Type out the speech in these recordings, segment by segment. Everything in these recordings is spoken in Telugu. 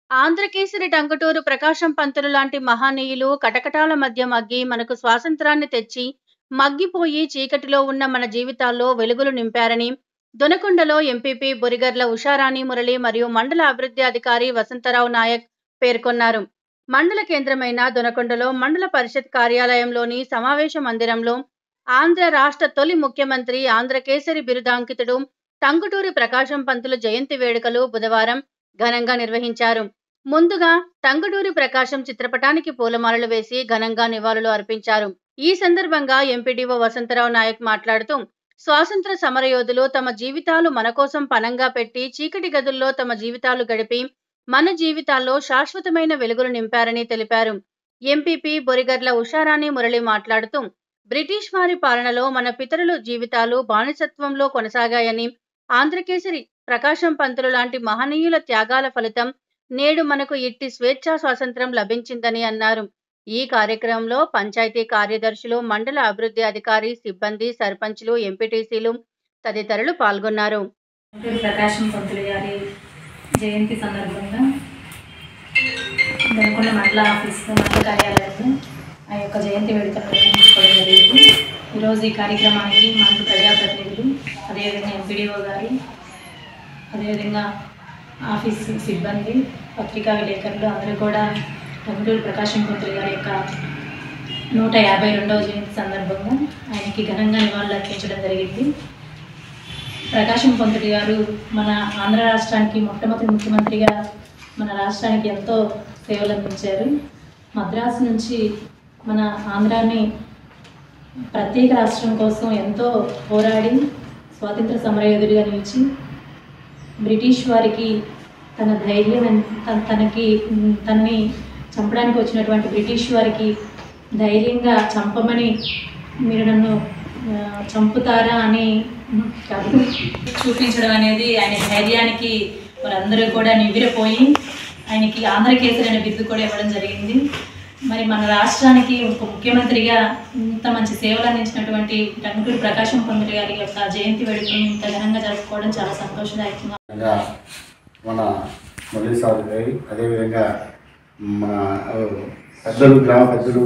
ఆంధ్రకేసరి టంగుటూరు ప్రకాశం పంతులు లాంటి మహనీయులు కటకటాల మధ్య మగ్గి మనకు స్వాతంత్రాన్ని తెచ్చి మగ్గిపోయి చీకటిలో ఉన్న మన జీవితాల్లో వెలుగులు నింపారని దొనకొండలో ఎంపీపీ బొరిగర్ల ఉషారాణి మురళి మరియు మండల అభివృద్ధి అధికారి వసంతరావు నాయక్ పేర్కొన్నారు మండల కేంద్రమైన దొనకొండలో మండల పరిషత్ కార్యాలయంలోని సమావేశ మందిరంలో ఆంధ్ర రాష్ట్ర తొలి ముఖ్యమంత్రి ఆంధ్రకేసరి బిరుదాంకితుడు టంగుటూరి ప్రకాశం పంతులు జయంతి వేడుకలు బుధవారం ఘనంగా నిర్వహించారు ముందుగా టంగుటూరి ప్రకాశం చిత్రపటానికి పూలమాలలు వేసి ఘనంగా నివాళులు అర్పించారు ఈ సందర్భంగా ఎంపీడీఓ వసంతరావు నాయక్ మాట్లాడుతూ స్వాతంత్ర సమరయోధులు తమ జీవితాలు మన కోసం పనంగా పెట్టి చీకటి గదుల్లో తమ జీవితాలు గడిపి మన జీవితాల్లో శాశ్వతమైన వెలుగులు నింపారని తెలిపారు ఎంపీపీ బొరిగర్ల ఉషారాణి మురళి మాట్లాడుతూ బ్రిటిష్ వారి పాలనలో మన పితరుల జీవితాలు బానిసత్వంలో కొనసాగాయని ఆంధ్రకేసరి ప్రకాశం పంతులు లాంటి మహనీయుల త్యాగాల ఫలితం నేడు మనకు ఇట్టి స్వేచ్ఛా స్వాతంత్రం లభించిందని అన్నారు ఈ కార్యక్రమంలో పంచాయతీ కార్యదర్శులు మండల అభివృద్ధి అధికారి సిబ్బంది సర్పంచ్లు ఎంపీటీసీలు తదితరులు పాల్గొన్నారు గుంటూరు ప్రకాశం పంతులు గారి జయంతి సందర్భంగా దొనకొండ మండల ఆఫీస్ మండల కార్యాలయంలో ఆ యొక్క జయంతి వేడుకలు నిర్వహించుకోవడం జరిగింది ఈరోజు ఈ కార్యక్రమానికి మండల ప్రజాప్రతినిధులు అదేవిధంగా ఎంపీడీఓ గారు అదేవిధంగా ఆఫీస్ సిబ్బంది పత్రికా విలేకరులు అందరూ కూడా గుంటూరు ప్రకాశం పంతులు గారి యొక్క నూట యాభై రెండవ జయంతి సందర్భంగా ఆయనకి ఘనంగా నివాళులు అర్పించడం జరిగింది ప్రకాశం పంతులు గారు మన ఆంధ్ర రాష్ట్రానికి మొట్టమొదటి ముఖ్యమంత్రిగా మన రాష్ట్రానికి ఎంతో సేవలు అందించారు మద్రాసు నుంచి మన ఆంధ్రాని ప్రత్యేక రాష్ట్రం కోసం ఎంతో పోరాడి స్వాతంత్ర సమరయోధుడిగా నిలిచి బ్రిటిష్ వారికి తన ధైర్యం ఎన్- తన- తనకి ఉమ్, తనని చంపడానికి వచ్చినటువంటి బ్రిటిష్ వారికి ధైర్యంగా చంపమని మీరు నన్ను ఆ, చంపుతారా అని ఉమ్, కాదు చూపించడం అనేది ఆయన ధైర్యానికి వారందరూ కూడా నివ్విరపోయి ఆయనకి ఆంధ్రకేసరి అనే బిరుదు కూడా ఇవ్వడం జరిగింది మరి మన రాష్ట్రానికి ఒక ముఖ్యమంత్రిగా ఇంత మంచి సేవలు అందించినటువంటి టంగుటూరి ప్రకాశం పంతులు గారి యొక్క జయంతి వేడుకను ఇంత ఘనంగా జరుపుకోవడం చాలా సంతోషదాయకంగా విధంగా మన మురళీ సార్ గారి అదేవిధంగా మన ఆ, పెద్దలు గ్రామ పెద్దలు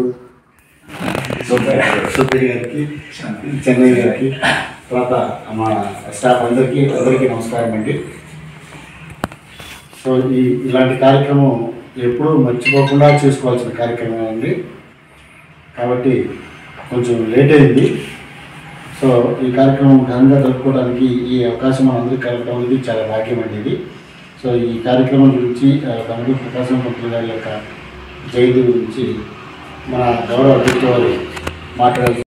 సుబ్బయ్య గారికి చెన్నై గారికి తర్వాత మా స్టాఫ్ అందరికీ అందరికీ నమస్కారం అండి సో ఈ ఇలాంటి కార్యక్రమం ఎప్పుడూ మర్చిపోకుండా చేసుకోవాల్సిన కార్యక్రమం అండి కాబట్టి కొంచెం లేట్ అయింది సో ఈ కార్యక్రమం ఘనంగా జరుపుకోవడానికి ఈ అవకాశం మనందరికీ కలగడం అనేది చాలా భాగ్యం అండి ఇది సో ఈ కార్యక్రమం గురించి కనుగూరు ప్రకాశం పంతులు గారి యొక్క జయంతి గురించి మన గౌరవ అధ్యక్షుడు వారు మాట్లాడాల్సి